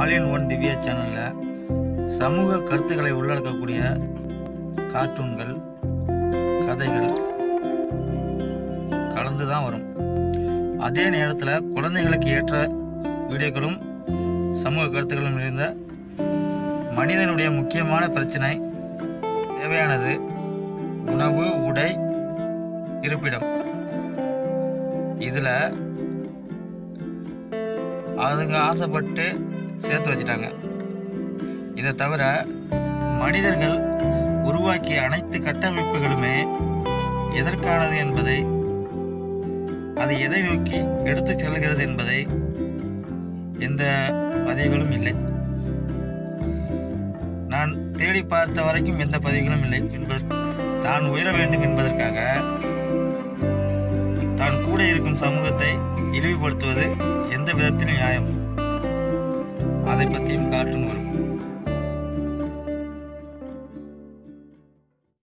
all in one Divya சேனலில் சமூக கருத்துக்களை உள்ளடக்கக்கூடிய கார்ட்டூன்கள் கதைகள் கலந்து தான் வரும் அதே நேரத்தில் குழந்தைகளுக்கு ஏற்ற வீடியோக்களும் சமூக கருத்துக்களும் நிறைந்த மனிதனுடைய முக்கியமான பிரச்சனை தேவையானது உணவு உடை இருப்பிடம் இதில் அதுங்க ஆசைப்பட்டு சேர்த்து வச்சிட்டாங்க இதை தவிர மனிதர்கள் உருவாக்கிய அனைத்து கட்டமைப்புகளுமே எதற்கானது என்பதை அது எதை நோக்கி எடுத்து செல்கிறது என்பதை எந்த பதிவுகளும் இல்லை நான் தேடி பார்த்த வரைக்கும் எந்த பதிவுகளும் இல்லை என்பது தான் உயர வேண்டும் என்பதற்காக தான் கூட இருக்கும் சமூகத்தை இழிவுபடுத்துவது எந்த விதத்திலும் நியாயம் அதை பற்றியும் கார்ட்டூன் வரும்